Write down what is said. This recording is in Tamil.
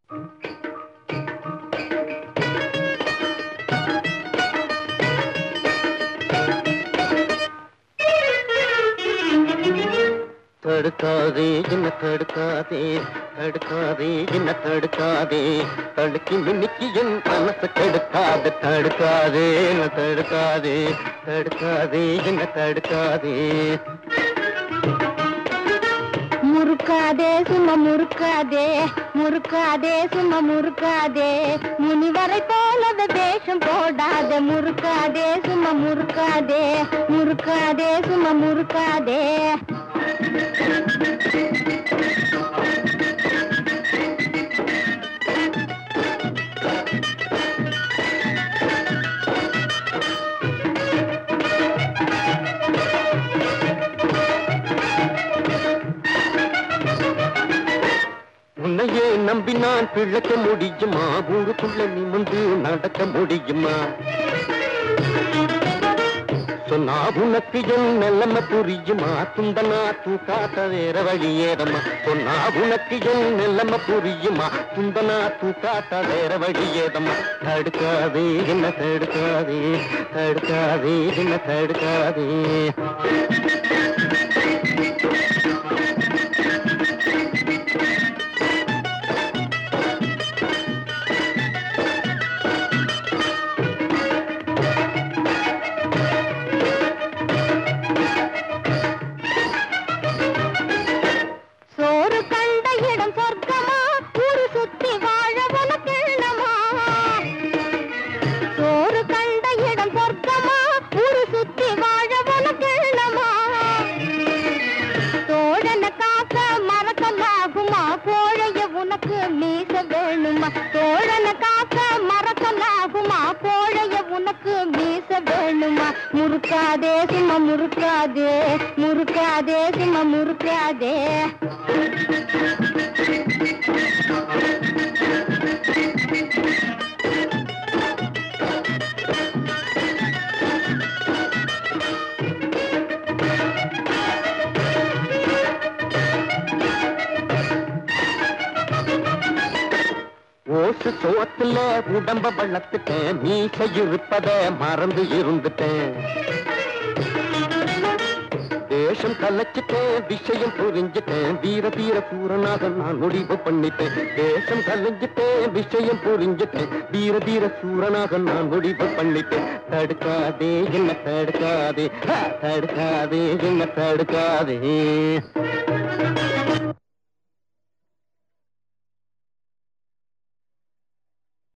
தடுக்காதே என்ன தடுக்காதே தடுக்காதே என்ன தடுக்காதே தடுக்கி மின்னிக்கு என் மனசு கெடுக்காது தடுக்காதே என்ன தடுக்காதே தடுக்காதே என்ன தடுக்காதே முறுக்காதே சும்மா முறுக்காதே முறுக்காதே சும்மா முறுக்காதே முனிவரை போலவே வேஷம் போடாதே முறுக்காதே சும்மா முறுக்காதே முறுக்காதே சும்மா முறுக்காதே உன்னையே நம்பி நான் பிழைக்க முடியுமா ஊருக்குள்ள நிமிந்து நடக்க முடியுமா சொன்னா உனக்கு என் நிலைமை புரியுமா துண்டனா தூக்காட்ட வேற வழி ஏதம்மா சொன்னா உனக்கு என் நிலைமை புரியுமா துண்டனா தூக்காட்ட வேற வழி ஏதம்மா தடுக்காதே என்ன தடுக்காதே தடுக்காதே என்ன தடுக்காதே சோறு கண்ட இடம் சொர்க்கமா ஊரு சுத்தி வாழ உனக்கெண்ணமா சோறு கண்ட இடம் சொர்க்கமா ஊரு சுத்தி வாழ உனக்கெண்ணமா தோழன காக்க மறக்கலாகுமா கோழைய உனக்கு மீச வேணுமா தோழன காக்க மறக்கலாகுமா கோழைய உனக்கு மீச வேணுமா முறுக்காதே சும்மா முறுக்காதே முறுக்காதே சும்மா முறுக்காதே ஓசு சோத்துல உடம்ப வளர்த்துட்டேன் மீச இருப்பத மறந்து இருந்துட்டேன் தேசம் கலைச்சிட்டேன் விஷயம் புரிஞ்சுட்டேன் வீர தீர சூரனாக நான் முடிவு பண்ணிட்டேன் தேசம் கலைஞ்சிட்டேன் விஷயம் புரிஞ்சுட்டேன் வீர தீர சூரனாக நான் முடிவு பண்ணிட்டேன் தடுக்காதே என்ன தடுக்காதே ஆ, தடுக்காதே என்ன தடுக்காதே